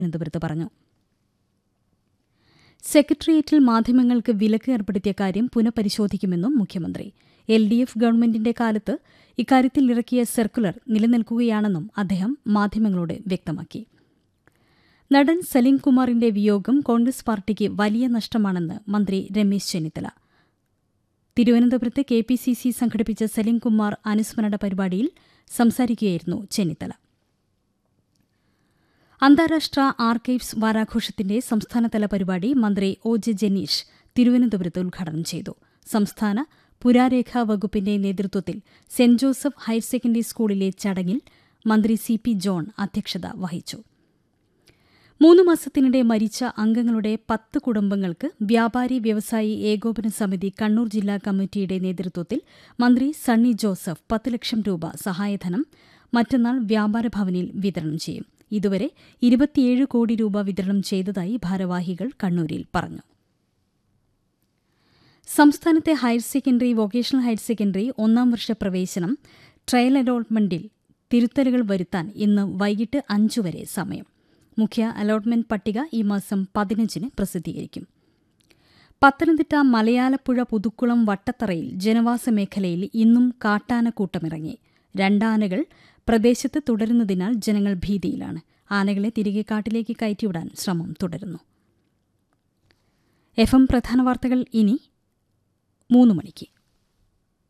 തിരുവനന്തപുരത്ത് പറഞ്ഞു സെക്രട്ടേറിയറ്റിൽ മാധ്യമങ്ങൾക്ക് വിലക്ക് ഏർപ്പെടുത്തിയ കാര്യം പുനഃപരിശോധിക്കുമെന്നും മുഖ്യമന്ത്രി എൽ ഡി എഫ് ഗവൺമെന്റിന്റെ കാലത്ത് ഇക്കാര്യത്തിൽ ഇറക്കിയ സർക്കുലർ നിലനിൽക്കുകയാണെന്നും അദ്ദേഹം മാധ്യമങ്ങളോട് വ്യക്തമാക്കി നടൻ സലീം കുമാറിന്റെ വിയോഗം കോൺഗ്രസ് പാർട്ടിക്ക് വലിയ നഷ്ടമാണെന്ന് മന്ത്രി രമേശ് ചെന്നിത്തല തിരുവനന്തപുരത്ത് കെ പി സി സി സംഘടിപ്പിച്ച സലീം കുമാർ അനുസ്മരണ പരിപാടിയിൽ സംസാരിക്കുകയായിരുന്നു ചെന്നിത്തല അന്താരാഷ്ട്ര ആർക്കൈവ്സ് വാരാഘോഷത്തിന്റെ സംസ്ഥാനതല പരിപാടി മന്ത്രി ഒ ജെ ജനീഷ് തിരുവനന്തപുരത്ത് ഉദ്ഘാടനം ചെയ്തു സംസ്ഥാന പുരാരേഖാ വകുപ്പിന്റെ നേതൃത്വത്തിൽ സെന്റ് ജോസഫ് ഹയർ സെക്കൻഡറി സ്കൂളിലെ ചടങ്ങിൽ മന്ത്രി സി പി ജോൺ അധ്യക്ഷത വഹിച്ചു മൂന്ന് മാസത്തിനിടെ മരിച്ച അംഗങ്ങളുടെ പത്ത് കുടുംബങ്ങൾക്ക് വ്യാപാരി വ്യവസായി ഏകോപന സമിതി കണ്ണൂർ ജില്ലാ കമ്മിറ്റിയുടെ നേതൃത്വത്തിൽ മന്ത്രി സണ്ണി ജോസഫ് പത്ത് ലക്ഷം രൂപ സഹായധനം മറ്റന്നാൾ വ്യാപാര ഭവനിൽ വിതരണം ചെയ്യും ഇതുവരെ ഇരുപത്തിയേഴ് കോടി രൂപ വിതരണം ചെയ്തതായി ഭാരവാഹികൾ കണ്ണൂരിൽ പറഞ്ഞു സംസ്ഥാനത്തെ higher secondary vocational higher secondary ഒന്നാം വർഷ പ്രവേശനം ട്രയൽ അലോട്ട്മെന്റിൽ തിരുത്തലുകൾ വരുത്താൻ ഇന്ന് വൈകിട്ട് അഞ്ചു വരെ സമയം മുഖ്യ അലോട്ട്മെന്റ് പട്ടിക ഈ മാസം പതിനഞ്ചിന് പ്രസിദ്ധീകരിക്കും പത്തനംതിട്ട മലയാലപ്പുഴ പുതുക്കുളം വട്ടത്തറയിൽ ജനവാസ മേഖലയിൽ ഇന്നും കാട്ടാനക്കൂട്ടമിറങ്ങി രണ്ടാനകൾ പ്രദേശത്ത് തുടരുന്നതിനാൽ ജനങ്ങൾ ഭീതിയിലാണ് ആനകളെ തിരികെ കാട്ടിലേക്ക് കയറ്റിവിടാൻ ശ്രമം തുടരുന്നു എഫ് എം പ്രധാന വാർത്തകൾ ഇനി മൂന്ന് മണിക്ക്